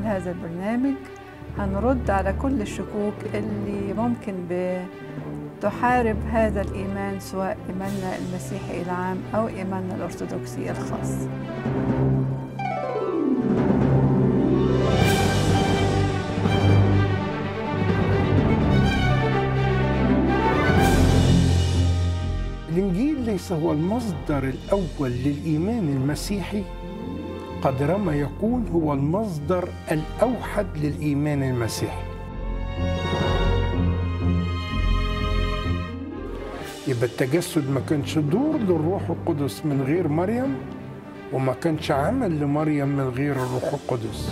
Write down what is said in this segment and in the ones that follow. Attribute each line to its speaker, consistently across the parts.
Speaker 1: خلال هذا البرنامج هنرد على كل الشكوك اللي ممكن تحارب هذا الإيمان سواء إيماننا المسيحي العام أو إيماننا الأرثوذكسي الخاص
Speaker 2: الإنجيل ليس هو المصدر الأول للإيمان المسيحي قدر ما يكون هو المصدر الأوحد للإيمان المسيحي يبقى التجسد ما كانش دور للروح القدس من غير مريم وما كانش عمل لمريم من غير الروح القدس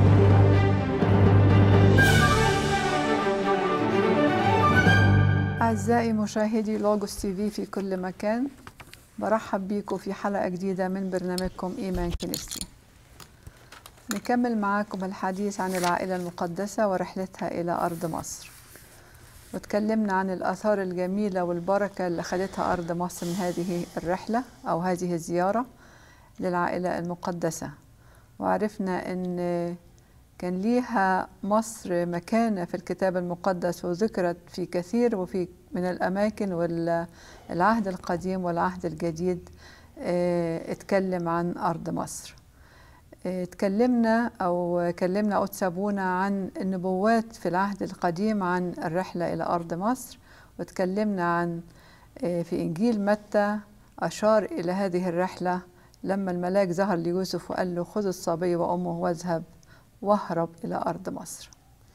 Speaker 1: أعزائي مشاهدي لوجوس تي في في كل مكان برحب بيكم في حلقة جديدة من برنامجكم إيمان كنيستي نكمل معاكم الحديث عن العائلة المقدسة ورحلتها إلى أرض مصر وتكلمنا عن الآثار الجميلة والبركة اللي خدتها أرض مصر من هذه الرحلة أو هذه الزيارة للعائلة المقدسة وعرفنا أن كان ليها مصر مكانة في الكتاب المقدس وذكرت في كثير وفي من الأماكن والعهد القديم والعهد الجديد اتكلم عن أرض مصر اتكلمنا أو كلمنا قدس أبونا عن النبوات في العهد القديم عن الرحلة إلى أرض مصر وتكلمنا عن في إنجيل متى أشار إلى هذه الرحلة لما الملاك ظهر ليوسف وقال له خذ الصبي وأمه واذهب واهرب إلى أرض مصر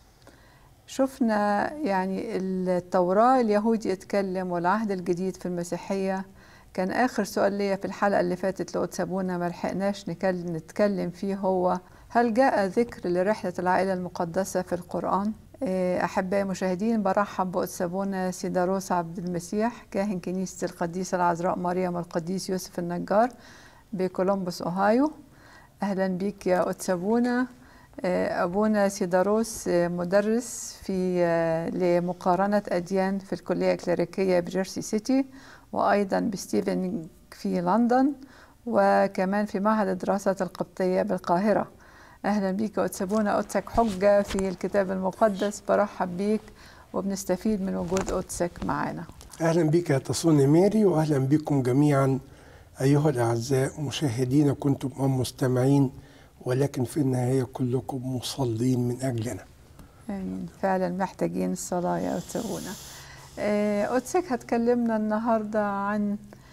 Speaker 1: شفنا يعني التوراة اليهودي اتكلم والعهد الجديد في المسيحية كان آخر سؤال ليا في الحلقة اللي فاتت لو تسابونا ما لحقناش نتكلم فيه هو هل جاء ذكر لرحلة العائلة المقدسة في القرآن؟ أحبائي المشاهدين برحب بأتسابونا سيداروس عبد المسيح كاهن كنيسة القديسة العذراء مريم والقديس يوسف النجار بكولومبوس أوهايو أهلا بيك يا أتسابونا أبونا سيداروس مدرس في لمقارنة أديان في الكلية الكليريكية بجيرسي سيتي وأيضا بستيفن في لندن وكمان في معهد الدراسات القبطية بالقاهرة أهلا بيك وتسابونا قدسك حجة في الكتاب المقدس برحب بيك وبنستفيد من وجود قدسك معنا
Speaker 2: أهلا بك يا تصوني ميري وأهلا بكم جميعا أيها الأعزاء مشاهدين كنتم أم مستمعين ولكن في النهاية كلكم مصلين من أجلنا
Speaker 1: آمين فعلا محتاجين الصلاة يا أتسابونا قدسك هتكلمنا النهاردة عن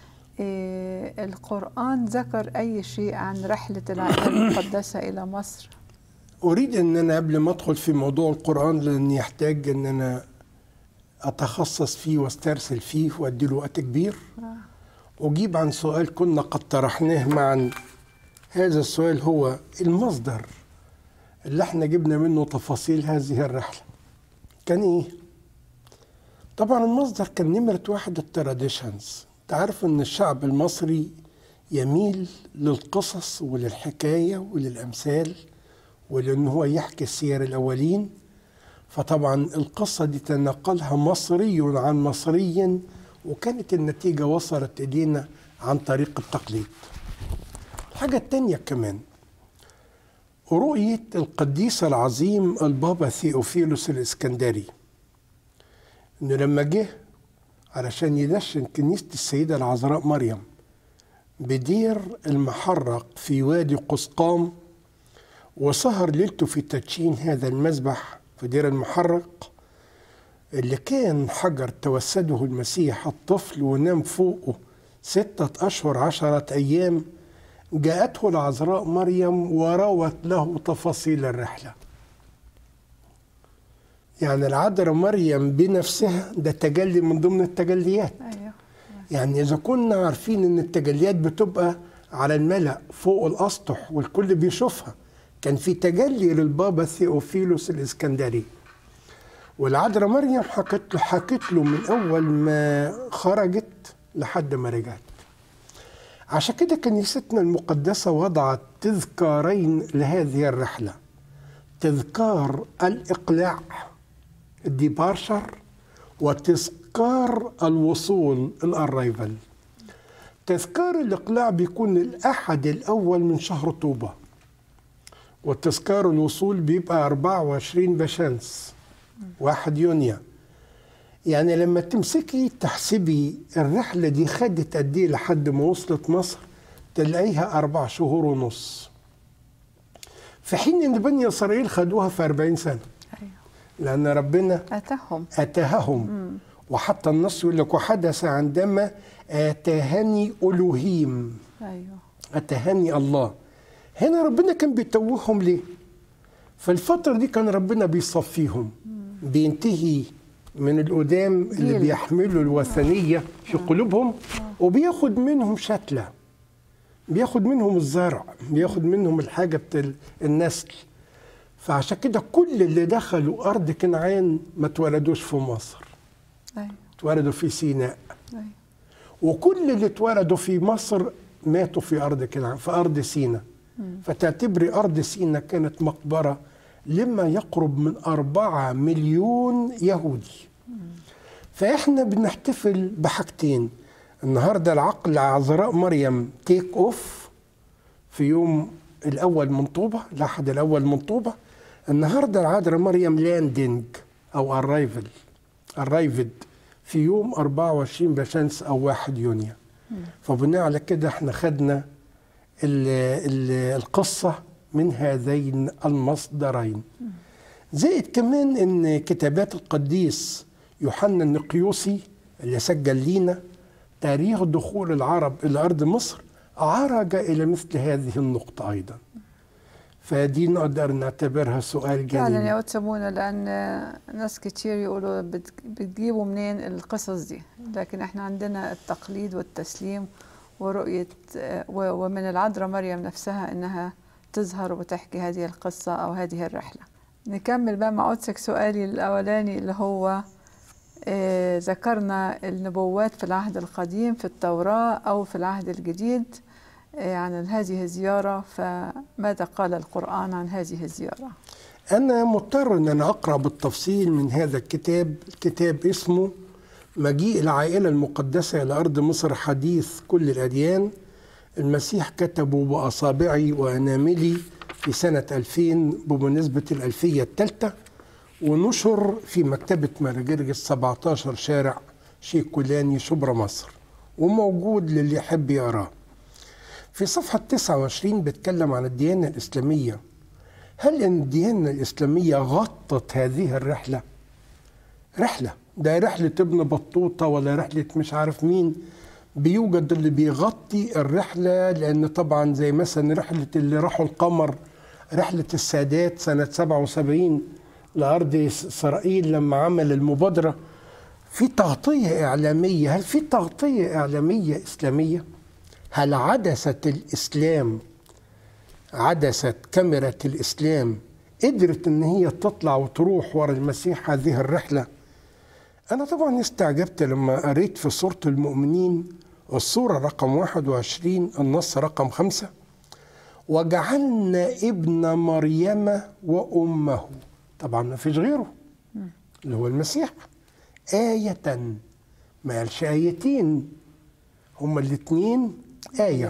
Speaker 1: القرآن ذكر أي شيء عن رحلة العائلة المقدسة إلى مصر
Speaker 2: أريد أن أنا قبل ما أدخل في موضوع القرآن لأن يحتاج أن أنا أتخصص فيه واسترسل فيه وأدي له وقت كبير أجيب عن سؤال كنا قد طرحناه معا هذا السؤال هو المصدر اللي احنا جبنا منه تفاصيل هذه الرحلة كان ايه؟ طبعا المصدر كان نمرة واحد التراديشنز تعرف ان الشعب المصري يميل للقصص وللحكاية وللأمثال ولأن هو يحكي السير الأولين فطبعا القصة دي تنقلها مصري عن مصري وكانت النتيجة وصلت إلينا عن طريق التقليد الحاجة التانية كمان رؤية القديس العظيم البابا ثيوفيلوس الإسكندري إنه لما جه علشان يدشن كنيسة السيدة العذراء مريم بدير المحرق في وادي قسقام وسهر ليلته في تدشين هذا المذبح في دير المحرق اللي كان حجر توسده المسيح الطفل ونام فوقه ستة أشهر عشرة أيام جاءته العذراء مريم وروت له تفاصيل الرحلة يعني العذراء مريم بنفسها ده تجلي من ضمن التجليات
Speaker 1: أيوه.
Speaker 2: يعني إذا كنا عارفين إن التجليات بتبقى على الملأ فوق الأسطح والكل بيشوفها كان في تجلي للبابا ثيوفيلوس الإسكندري والعذراء مريم حكت له حكت له من أول ما خرجت لحد ما رجعت عشان كده كنيستنا المقدسة وضعت تذكارين لهذه الرحلة تذكار الإقلاع الديبارشر وتذكار الوصول الأرايفل تذكار الإقلاع بيكون الأحد الأول من شهر طوبة والتذكار الوصول بيبقى 24 بشمس واحد يونيو يعني لما تمسكي تحسبي الرحلة دي خدت قد ايه لحد ما وصلت مصر تلاقيها أربع شهور ونص في حين إن بني إسرائيل خدوها في 40 سنة
Speaker 1: أيوه
Speaker 2: لأن ربنا
Speaker 1: أتاهم
Speaker 2: أتاههم وحتى النص يقول لك وحدث عندما آتاهني ألوهيم
Speaker 1: أيوه
Speaker 2: أتاهني الله هنا ربنا كان بيتوههم ليه في الفترة دي كان ربنا بيصفيهم بينتهي من القدام اللي
Speaker 1: جيل.
Speaker 2: بيحملوا الوثنية في قلوبهم وبياخد منهم شتلة بياخد منهم الزرع بياخد منهم الحاجة بتاع النسل فعشان كده كل اللي دخلوا أرض كنعان ما اتولدوش في مصر
Speaker 1: أيوه
Speaker 2: اتولدوا في سيناء
Speaker 1: أيوه
Speaker 2: وكل اللي اتولدوا في مصر ماتوا في أرض كنعان في أرض سيناء فتعتبري أرض سيناء كانت مقبرة لما يقرب من أربعة مليون يهودي فإحنا بنحتفل بحاجتين النهاردة العقل عذراء مريم تيك أوف في يوم الأول من طوبة الأحد الأول من طوبة النهاردة العذراء مريم لاندنج أو أرايفل أرايفد في يوم 24 بشمس أو 1 يونيو فبناء على كده احنا خدنا ال ال القصة من هذين المصدرين زائد كمان ان كتابات القديس يوحنا النقيوسي اللي سجل لينا تاريخ دخول العرب الى ارض مصر عرج الى مثل هذه النقطة ايضا فدي نقدر نعتبرها سؤال
Speaker 1: فعلا
Speaker 2: جميل
Speaker 1: يا سمونة لأن ناس كتير يقولوا بت- بتجيبوا منين القصص دي لكن احنا عندنا التقليد والتسليم ورؤية آه، و- ومن العذراء مريم نفسها إنها تظهر وتحكي هذه القصة أو هذه الرحلة نكمل بقى مع قدسك سؤالي الأولاني اللي هو آه، ذكرنا النبوات في العهد القديم في التوراة أو في العهد الجديد آه، عن هذه الزيارة فماذا قال القرآن عن هذه الزيارة؟
Speaker 2: أنا مضطر أن أنا أقرأ بالتفصيل من هذا الكتاب الكتاب اسمه مجيء العائلة المقدسة إلى أرض مصر حديث كل الأديان المسيح كتبه بأصابعي وأناملي في سنة 2000 بمناسبة الألفية الثالثة ونشر في مكتبة مراجرجس 17 شارع شيخ كولاني شبرا مصر وموجود للي يحب يقراه في صفحة 29 بيتكلم عن الديانة الإسلامية هل ان الديانه الاسلاميه غطت هذه الرحله؟ رحله ده رحله ابن بطوطه ولا رحله مش عارف مين بيوجد اللي بيغطي الرحله لان طبعا زي مثلا رحله اللي راحوا القمر رحله السادات سنه 77 لارض اسرائيل لما عمل المبادره في تغطيه اعلاميه هل في تغطيه اعلاميه اسلاميه؟ هل عدسه الاسلام عدسة كاميرا الإسلام قدرت إن هي تطلع وتروح ورا المسيح هذه الرحلة أنا طبعا استعجبت لما قريت في سورة المؤمنين السورة رقم 21 النص رقم خمسة وجعلنا ابن مريم وأمه طبعا ما فيش غيره اللي هو المسيح آية ما قالش آيتين هما الاتنين آية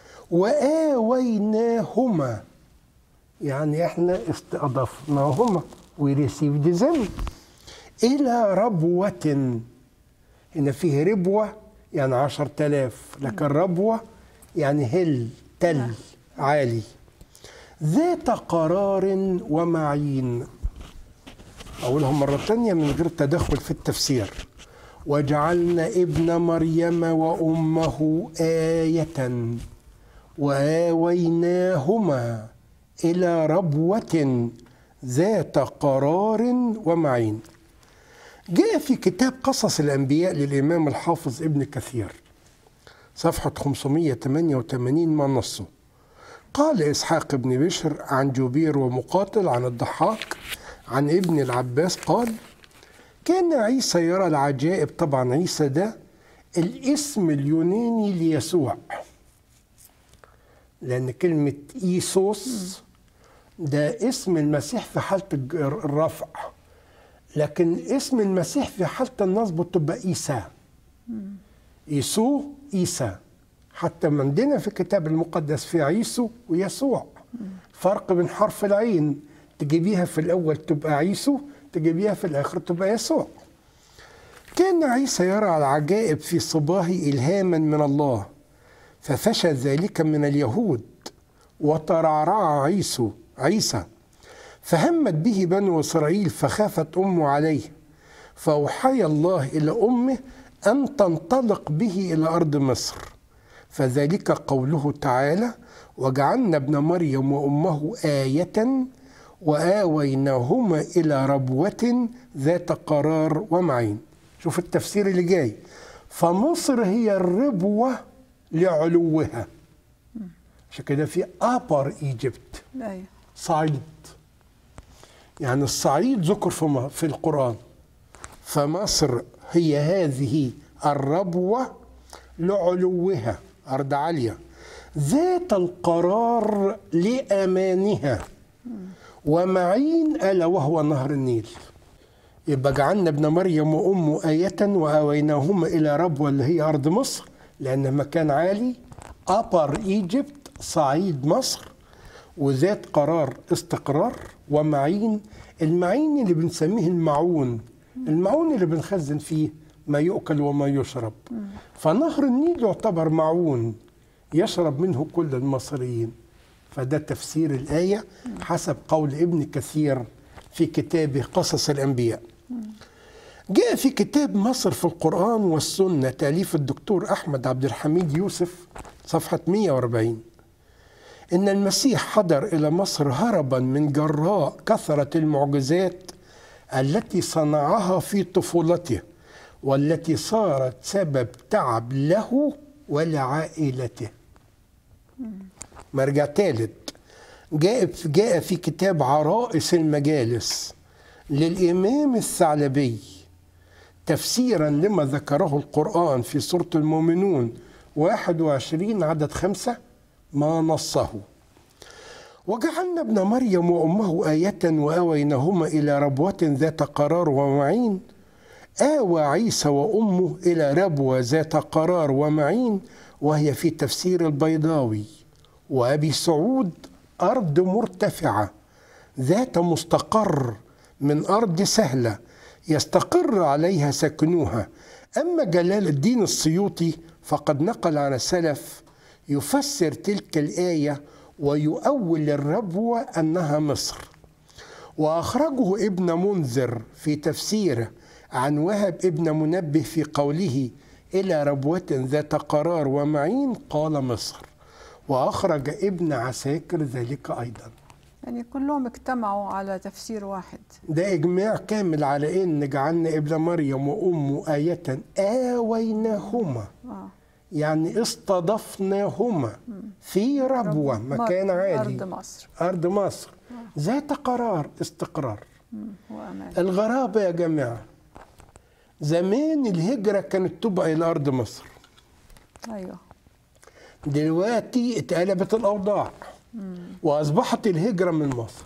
Speaker 2: وآويناهما يعني احنا استضفناهما we received them إلى ربوة هنا فيه ربوة يعني عشر تلاف لكن ربوة يعني هل تل عالي ذات قرار ومعين أقولها مرة تانية من غير تدخل في التفسير وجعلنا ابن مريم وأمه آية وآويناهما إلى ربوة ذات قرار ومعين جاء في كتاب قصص الأنبياء للإمام الحافظ ابن كثير صفحة 588 ما نصه قال إسحاق بن بشر عن جبير ومقاتل عن الضحاك عن ابن العباس قال كان عيسى يرى العجائب طبعا عيسى ده الاسم اليوناني ليسوع لأن كلمة إيسوس ده اسم المسيح في حالة الج- الرفع لكن اسم المسيح في حالة النصب تبقى إيسى إيسو إيسى حتى ما عندنا في الكتاب المقدس في عيسو ويسوع فرق بين حرف العين تجيبيها في الأول تبقى عيسو تجيبيها في الآخر تبقى يسوع كان عيسى يرى العجائب في صباه إلهاما من الله ففشى ذلك من اليهود وترعرع عيسو عيسى فهمت به بنو إسرائيل فخافت أمه عليه فأوحي الله إلى أمه أن تنطلق به إلى أرض مصر فذلك قوله تعالى وجعلنا ابن مريم وأمه آية وآويناهما إلى ربوة ذات قرار ومعين شوف التفسير اللي جاي فمصر هي الربوة لعلوها عشان كده في أبر إيجيبت
Speaker 1: ايوه
Speaker 2: صعيد يعني الصعيد ذكر في م- في القرآن فمصر هي هذه الربوة لعلوها أرض عالية ذات القرار لأمانها ومعين ألا وهو نهر النيل يبقى جعلنا ابن مريم وأمه آية وآويناهما إلى ربوة اللي هي أرض مصر لأن مكان عالي أبر إيجيبت صعيد مصر وذات قرار استقرار ومعين المعين اللي بنسميه المعون المعون اللي بنخزن فيه ما يؤكل وما يشرب فنهر النيل يعتبر معون يشرب منه كل المصريين فده تفسير الآية حسب قول ابن كثير في كتابه قصص الأنبياء جاء في كتاب مصر في القرآن والسنة تأليف الدكتور أحمد عبد الحميد يوسف صفحة 140 إن المسيح حضر إلى مصر هربا من جراء كثرة المعجزات التي صنعها في طفولته والتي صارت سبب تعب له ولعائلته مرجع ثالث جاء في جاء في كتاب عرائس المجالس للإمام الثعلبي تفسيرا لما ذكره القرآن في سورة المؤمنون 21 عدد خمسة ما نصه وجعلنا ابن مريم وأمه آية وآويناهما إلى ربوة ذات قرار ومعين آوى عيسى وأمه إلى ربوة ذات قرار ومعين وهي في تفسير البيضاوي وأبي سعود أرض مرتفعة ذات مستقر من أرض سهلة يستقر عليها سكنوها أما جلال الدين السيوطي فقد نقل عن السلف يفسر تلك الآية ويؤول الربوة أنها مصر وأخرجه ابن منذر في تفسيره عن وهب ابن منبه في قوله إلى ربوة ذات قرار ومعين قال مصر وأخرج ابن عساكر ذلك أيضا
Speaker 1: يعني كلهم اجتمعوا على تفسير واحد
Speaker 2: ده إجماع كامل على إن جعلنا ابن مريم وأمه آية آويناهما
Speaker 1: اه
Speaker 2: يعني استضفناهما في ربوة مكان
Speaker 1: أرض
Speaker 2: عالي
Speaker 1: مصر
Speaker 2: أرض مصر ذات قرار استقرار
Speaker 1: مم. وأمان
Speaker 2: الغرابة يا جماعة زمان الهجرة كانت تبقى إلى أرض مصر
Speaker 1: أيوه
Speaker 2: دلوقتي اتقلبت الأوضاع وأصبحت الهجرة من مصر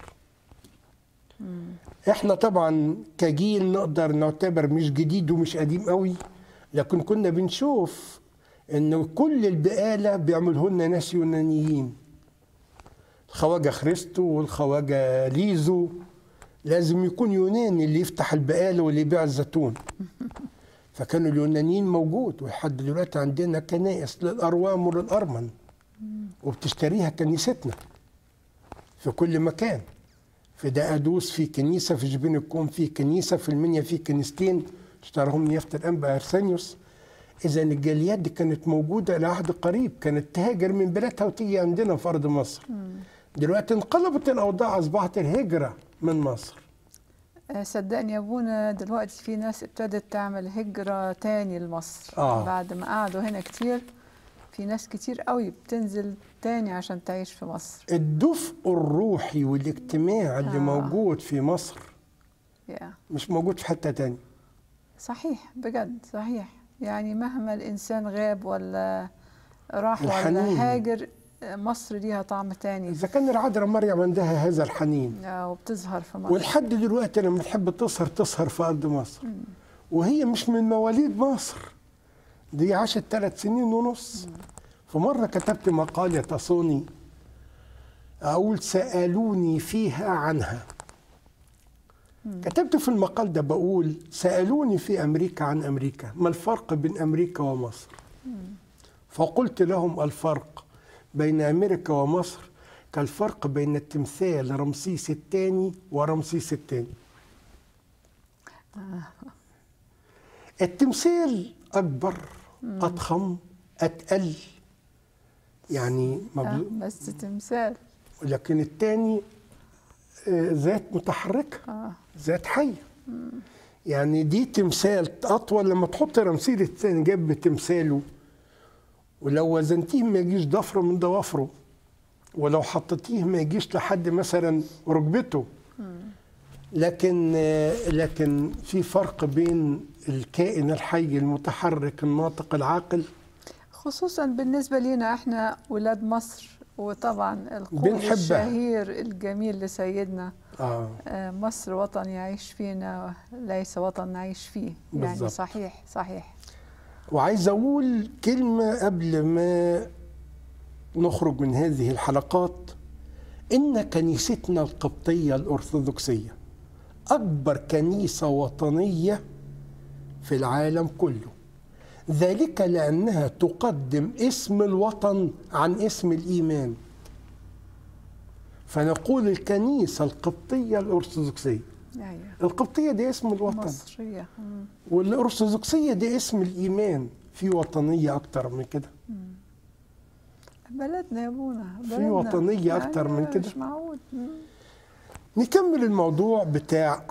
Speaker 2: احنا طبعا كجيل نقدر نعتبر مش جديد ومش قديم قوي لكن كنا بنشوف ان كل البقالة بيعملوا ناس يونانيين الخواجة خريستو والخواجة ليزو لازم يكون يوناني اللي يفتح البقالة واللي يبيع الزيتون فكانوا اليونانيين موجود ولحد دلوقتي عندنا كنائس للأروام وللأرمن وبتشتريها كنيستنا في كل مكان في دقادوس في كنيسة في جبين الكوم في كنيسة في المنيا في كنيستين اشتراهم نيافة الأنبا أرسانيوس إذا الجاليات دي كانت موجودة إلى عهد قريب كانت تهاجر من بلادها وتيجي عندنا في أرض مصر دلوقتي انقلبت الأوضاع أصبحت الهجرة من مصر
Speaker 1: آه، صدقني يا ابونا دلوقتي في ناس ابتدت تعمل هجرة تاني لمصر
Speaker 2: آه.
Speaker 1: بعد ما قعدوا هنا كتير في ناس كتير قوي بتنزل تاني عشان تعيش في مصر
Speaker 2: الدفء الروحي والاجتماع اللي
Speaker 1: آه.
Speaker 2: موجود في مصر
Speaker 1: yeah.
Speaker 2: مش موجود في حتة تاني
Speaker 1: صحيح بجد صحيح يعني مهما الإنسان غاب ولا راح
Speaker 2: الحنين.
Speaker 1: ولا هاجر آه، مصر ليها طعم تاني
Speaker 2: إذا كان العذراء مريم عندها هذا الحنين
Speaker 1: آه، وبتظهر في مصر
Speaker 2: ولحد دلوقتي لما تحب تسهر تسهر في أرض مصر وهي مش من مواليد مصر دي عاشت ثلاث سنين ونص فمرة كتبت مقال يا تصوني أقول سألوني فيها عنها كتبت في المقال ده بقول سألوني في أمريكا عن أمريكا ما الفرق بين أمريكا ومصر فقلت لهم الفرق بين أمريكا ومصر كالفرق بين التمثال رمسيس الثاني ورمسيس الثاني التمثال أكبر أضخم أتقل يعني
Speaker 1: آه
Speaker 2: مبلو...
Speaker 1: بس تمثال
Speaker 2: لكن الثاني ذات متحركة
Speaker 1: آه.
Speaker 2: ذات حية يعني دي تمثال أطول لما تحط رمسيس الثاني جنب تمثاله ولو وزنتيه ما يجيش ضفر من ضوافره ولو حطيتيه ما يجيش لحد مثلا ركبته لكن لكن في فرق بين الكائن الحي المتحرك الناطق العاقل
Speaker 1: خصوصا بالنسبة لنا احنا ولاد مصر وطبعا القول
Speaker 2: بنحبها.
Speaker 1: الشهير الجميل لسيدنا
Speaker 2: آه.
Speaker 1: آه، مصر وطن يعيش فينا ليس وطن نعيش فيه يعني
Speaker 2: بالظبط.
Speaker 1: صحيح صحيح
Speaker 2: وعايز أقول كلمة قبل ما نخرج من هذه الحلقات إن كنيستنا القبطية الأرثوذكسية أكبر كنيسة وطنية في العالم كله ذلك لأنها تقدم اسم الوطن عن اسم الإيمان فنقول الكنيسة القبطية الأرثوذكسية
Speaker 1: أيوة.
Speaker 2: القبطية دي اسم الوطن
Speaker 1: مصرية مم.
Speaker 2: والأرثوذكسية دي اسم الإيمان في وطنية أكتر من كده
Speaker 1: بلدنا يا ابونا
Speaker 2: في
Speaker 1: بلدنا.
Speaker 2: وطنية أكتر من كده.
Speaker 1: مش معقول مم.
Speaker 2: نكمل الموضوع بتاع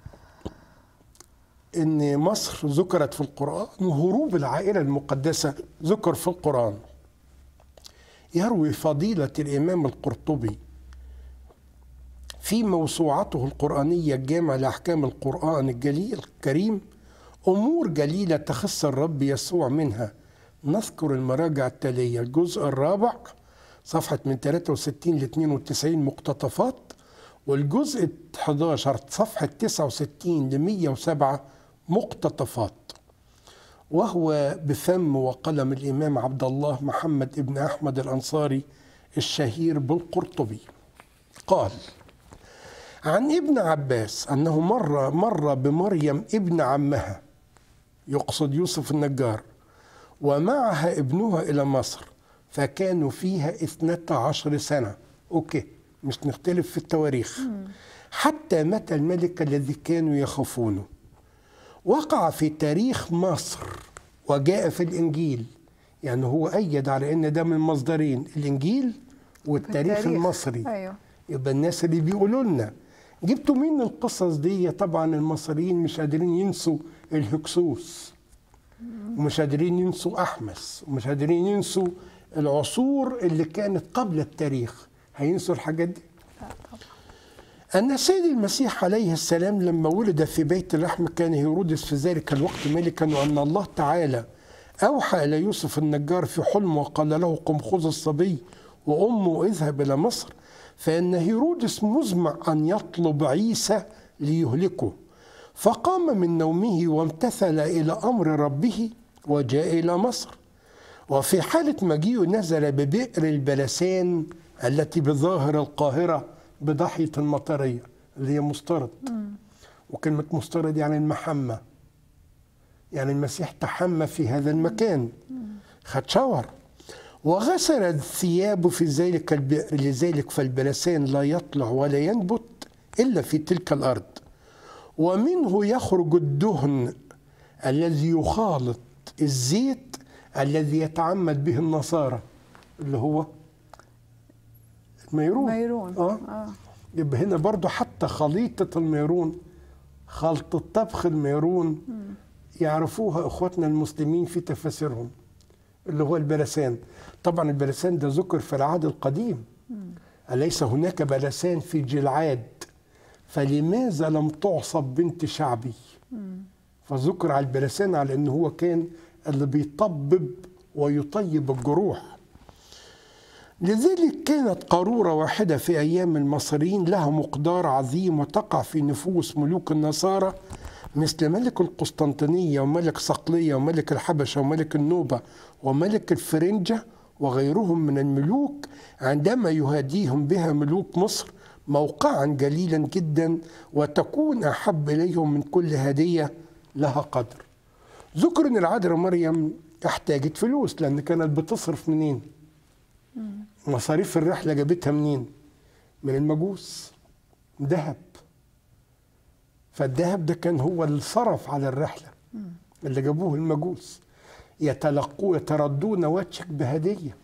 Speaker 2: ان مصر ذكرت في القران وهروب العائله المقدسه ذكر في القران يروي فضيله الامام القرطبي في موسوعته القرانيه الجامعه لاحكام القران الجليل الكريم امور جليله تخص الرب يسوع منها نذكر المراجع التاليه الجزء الرابع صفحه من 63 ل 92 مقتطفات والجزء 11 صفحة 69 ل 107 مقتطفات وهو بفم وقلم الإمام عبد الله محمد ابن أحمد الأنصاري الشهير بالقرطبي قال عن ابن عباس أنه مر مر بمريم ابن عمها يقصد يوسف النجار ومعها ابنها إلى مصر فكانوا فيها اثنتا عشر سنة أوكي مش نختلف في التواريخ حتى مات الملك الذي كانوا يخافونه وقع في تاريخ مصر وجاء في الإنجيل يعني هو أيد على أن ده من مصدرين الإنجيل والتاريخ
Speaker 1: التاريخ.
Speaker 2: المصري
Speaker 1: ايوه
Speaker 2: يبقى الناس اللي بيقولوا لنا جبتوا مين القصص دي طبعا المصريين مش قادرين ينسوا الهكسوس ومش قادرين ينسوا احمس ومش قادرين ينسوا العصور اللي كانت قبل التاريخ هينسوا الحاجات دي
Speaker 1: لا طبعا
Speaker 2: أن السيد المسيح عليه السلام لما ولد في بيت اللحم كان هيرودس في ذلك الوقت ملكا وأن الله تعالى أوحى إلى يوسف النجار في حلم وقال له قم خذ الصبي وأمه اذهب إلى مصر فإن هيرودس مزمع أن يطلب عيسى ليهلكه فقام من نومه وامتثل إلى أمر ربه وجاء إلى مصر وفي حالة مجيئه نزل ببئر البلسان التي بظاهر القاهرة بضاحية المطرية اللي هي مسترد وكلمة مسترد يعني المحمة يعني المسيح تحمى في هذا المكان خد شاور وغسل ثيابه في ذلك البئر لذلك فالبلسان لا يطلع ولا ينبت إلا في تلك الأرض ومنه يخرج الدهن الذي يخالط الزيت الذي يتعمد به النصارى اللي هو الميرون
Speaker 1: ميرون
Speaker 2: اه
Speaker 1: اه
Speaker 2: يبقى هنا برضو حتى خليطة الميرون خلطة طبخ الميرون يعرفوها اخواتنا المسلمين في تفاسيرهم اللي هو البلسان طبعا البلسان ده ذكر في العهد القديم أليس هناك بلسان في جلعاد فلماذا لم تعصب بنت شعبي فذكر على البلسان على انه هو كان اللي بيطبب ويطيب الجروح لذلك كانت قارورة واحدة في أيام المصريين لها مقدار عظيم وتقع في نفوس ملوك النصارى مثل ملك القسطنطينية وملك صقلية وملك الحبشة وملك النوبة وملك الفرنجة وغيرهم من الملوك عندما يهاديهم بها ملوك مصر موقعا جليلا جدا وتكون أحب إليهم من كل هدية لها قدر ذكر ان العذراء مريم احتاجت فلوس لان كانت بتصرف منين مصاريف الرحله جابتها منين من المجوس ذهب فالذهب ده كان هو اللي صرف على الرحله اللي جابوه المجوس يتلقوا يتردون وجهك بهديه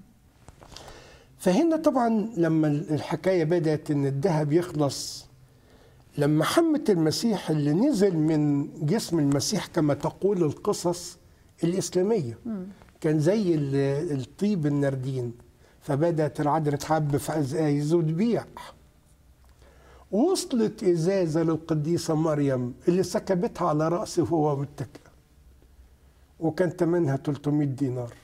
Speaker 2: فهنا طبعا لما الحكايه بدات ان الذهب يخلص لما حمة المسيح اللي نزل من جسم المسيح كما تقول القصص الإسلامية كان زي ال- الطيب النردين فبدأت العذراء تحب في أزايز وتبيع وصلت إزازة للقديسة مريم اللي سكبتها على رأسه وهو متكئ وكان ثمنها 300 دينار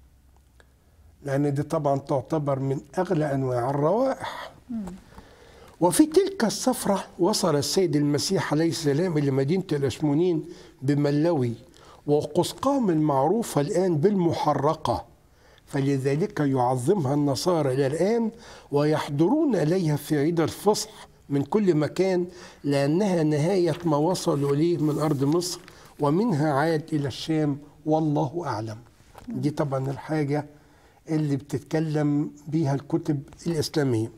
Speaker 2: لأن دي طبعا تعتبر من أغلى أنواع الروائح وفي تلك السفرة وصل السيد المسيح عليه السلام إلى مدينة الأشمونين بملوي وقسقام المعروفة الآن بالمحرقة فلذلك يعظمها النصارى إلى الآن ويحضرون إليها في عيد الفصح من كل مكان لأنها نهاية ما وصلوا إليه من أرض مصر ومنها عاد إلى الشام والله أعلم دي طبعا الحاجة اللي بتتكلم بيها الكتب الإسلامية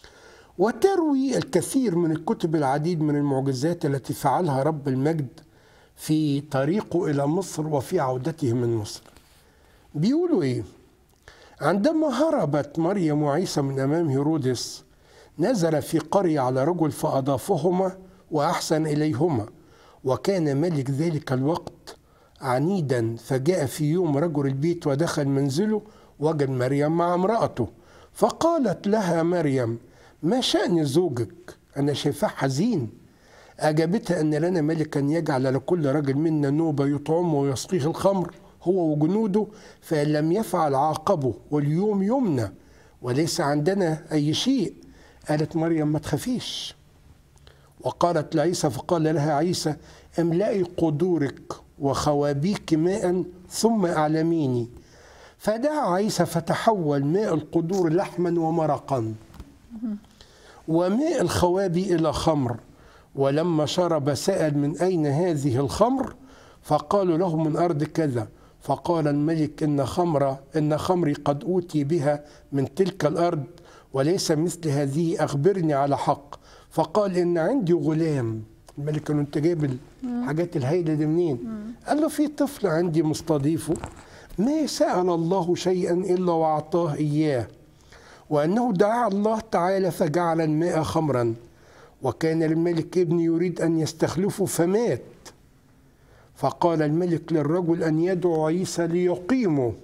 Speaker 2: وتروي الكثير من الكتب العديد من المعجزات التي فعلها رب المجد في طريقه إلى مصر وفي عودته من مصر بيقولوا إيه عندما هربت مريم وعيسى من أمام هيرودس نزل في قرية على رجل فأضافهما وأحسن إليهما وكان ملك ذلك الوقت عنيدا فجاء في يوم رجل البيت ودخل منزله وجد مريم مع امرأته فقالت لها مريم ما شأن زوجك أنا شايفاه حزين أجابتها أن لنا ملكا يجعل لكل رجل منا نوبة يطعمه ويسقيه الخمر هو وجنوده فإن لم يفعل عاقبه واليوم يمنى وليس عندنا أي شيء قالت مريم ما تخافيش وقالت لعيسى فقال لها عيسى املئي قدورك وخوابيك ماء ثم أعلميني فدعا عيسى فتحول ماء القدور لحما ومرقا وماء الخوابي إلى خمر ولما شرب سأل من أين هذه الخمر فقالوا له من أرض كذا فقال الملك إن خمر إن خمري قد أوتي بها من تلك الأرض وليس مثل هذه أخبرني على حق فقال إن عندي غلام الملك قال له أنت جايب الحاجات الهايلة دي منين؟ قال له في طفل عندي مستضيفه ما سأل الله شيئا إلا وأعطاه إياه وأنه دعا الله تعالى فجعل الماء خمرا وكان الملك ابن يريد أن يستخلفه فمات فقال الملك للرجل أن يدعو عيسى ليقيمه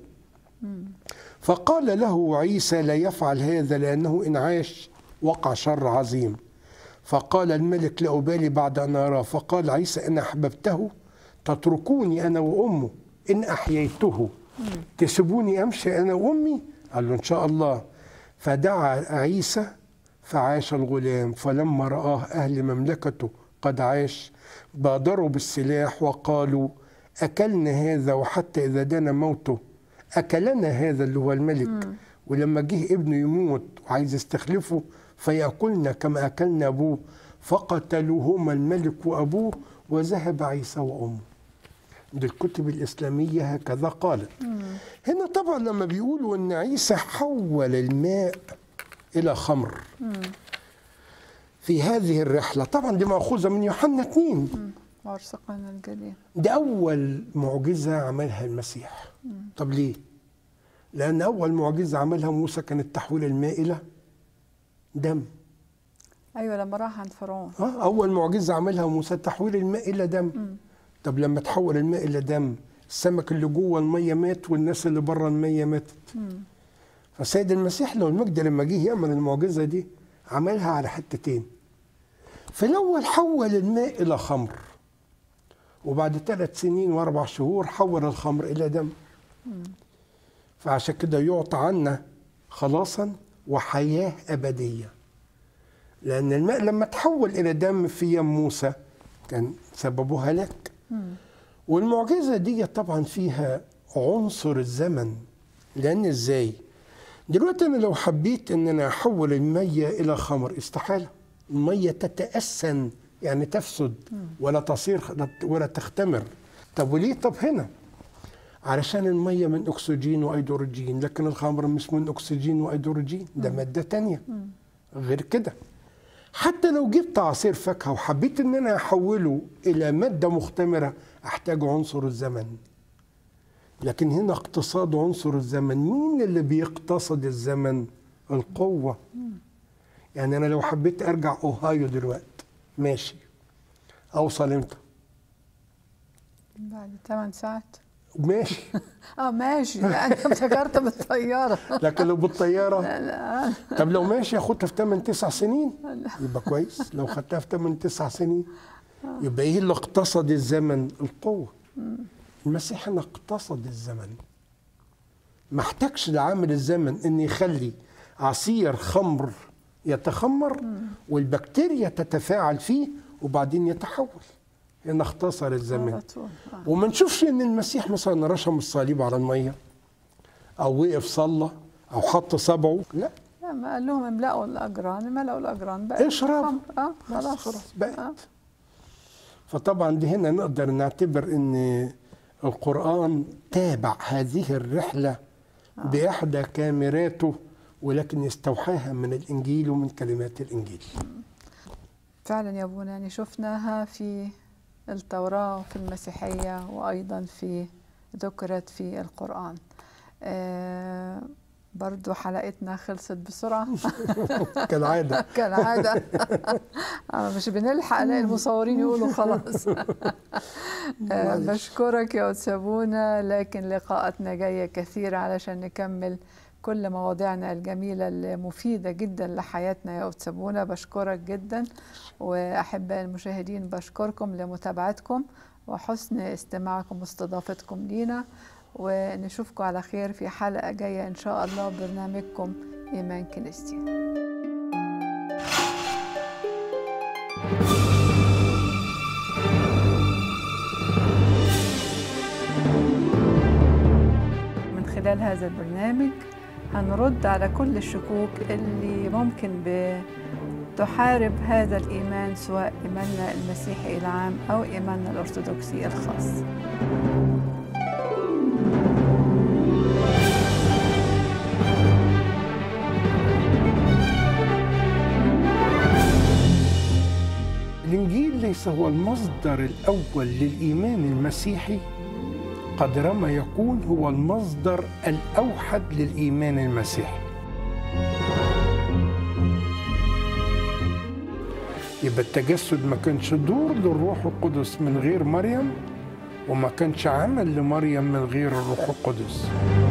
Speaker 2: فقال له عيسى لا يفعل هذا لأنه إن عاش وقع شر عظيم فقال الملك لا أبالي بعد أن أراه فقال عيسى إن أحببته تتركوني أنا وأمه إن أحييته تسيبوني أمشي أنا وأمي قال له إن شاء الله فدعا عيسى فعاش الغلام فلما رآه أهل مملكته قد عاش بادروا بالسلاح وقالوا أكلنا هذا وحتى إذا دنا موته أكلنا هذا اللي هو الملك ولما جه ابنه يموت وعايز يستخلفه فيأكلنا كما أكلنا أبوه فقتلوهما الملك وأبوه وذهب عيسى وأمه دي الكتب الإسلامية هكذا قالت هنا طبعا لما بيقولوا أن عيسى حول الماء إلى خمر في هذه الرحلة طبعا دي مأخوذة من يوحنا 2
Speaker 1: وارسقنا الجليل
Speaker 2: ده أول معجزة عملها المسيح طب ليه؟ لأن أول معجزة عملها موسى كانت تحويل الماء إلى دم
Speaker 1: ايوه لما راح عند فرعون
Speaker 2: آه أول معجزة عملها موسى تحويل الماء إلى دم طب لما تحول الماء إلى دم السمك اللي جوه المية مات والناس اللي بره المية ماتت فسيد المسيح لو المجد لما جه يعمل المعجزة دي عملها على حتتين في الأول حول الماء إلى خمر وبعد ثلاث سنين وأربع شهور حول الخمر إلى دم فعشان كده يعطى عنا خلاصا وحياة أبدية لأن الماء لما تحول إلى دم في يم موسى كان سببه هلاك والمعجزة دي طبعا فيها عنصر الزمن لان ازاي دلوقتي انا لو حبيت ان انا احول الميه الى خمر استحاله الميه تتاسن يعني تفسد ولا تصير ولا تختمر طب وليه طب هنا علشان الميه من اكسجين وايدروجين لكن الخمر مش من اكسجين وايدروجين ده ماده تانية غير كده حتى لو جبت عصير فاكهه وحبيت ان انا احوله الى ماده مختمره احتاج عنصر الزمن لكن هنا اقتصاد عنصر الزمن مين اللي بيقتصد الزمن القوه يعني انا لو حبيت ارجع اوهايو دلوقتي ماشي اوصل امتى
Speaker 1: بعد 8 ساعات
Speaker 2: ماشي
Speaker 1: اه ماشي لا انا افتكرت بالطياره
Speaker 2: لكن لو بالطياره
Speaker 1: لا لا
Speaker 2: طب لو ماشي اخدها في 8 9 سنين يبقى كويس لو خدتها في 8 9 سنين يبقى ايه اللي اقتصد الزمن القوه المسيح هنا اقتصد الزمن ما احتاجش لعامل الزمن ان يخلي عصير خمر يتخمر والبكتيريا تتفاعل فيه وبعدين يتحول هنا اختصر الزمن
Speaker 1: على طول آه.
Speaker 2: وما نشوفش ان المسيح مثلا رشم الصليب على الميه او وقف صلى او حط صبعه لا
Speaker 1: لا ما قال لهم املأوا الاجران ملأوا الاجران بقى
Speaker 2: اشرب.
Speaker 1: خمر. اه
Speaker 2: بس
Speaker 1: خلاص
Speaker 2: خلاص بقت
Speaker 1: آه.
Speaker 2: فطبعا دي هنا نقدر نعتبر ان القرآن تابع هذه الرحلة بإحدى كاميراته ولكن يستوحاها من الإنجيل ومن كلمات الإنجيل
Speaker 1: فعلا يا ابونا يعني شفناها في التوراة وفي المسيحية وأيضا في ذكرت في القرآن آه برضو حلقتنا خلصت بسرعة
Speaker 2: كالعادة
Speaker 1: كالعادة آه مش بنلحق الاقي المصورين يقولوا خلاص آه
Speaker 2: معلش.
Speaker 1: بشكرك يا أتسابونا لكن لقاءاتنا جاية كثير علشان نكمل كل مواضيعنا الجميلة المفيدة جدا لحياتنا يا أتسابونا بشكرك جدا وأحباء المشاهدين بشكركم لمتابعتكم وحسن استماعكم واستضافتكم لينا ونشوفكم على خير في حلقة جاية إن شاء الله برنامجكم إيمان كنيستي من خلال هذا البرنامج هنرد على كل الشكوك اللي ممكن بتحارب هذا الإيمان سواء إيماننا المسيحي العام أو إيماننا الأرثوذكسي الخاص
Speaker 2: الإنجيل ليس هو المصدر الأول للإيمان المسيحي قدر ما يكون هو المصدر الأوحد للإيمان المسيحي يبقى التجسد ما كانش دور للروح القدس من غير مريم وما كانش عمل لمريم من غير الروح القدس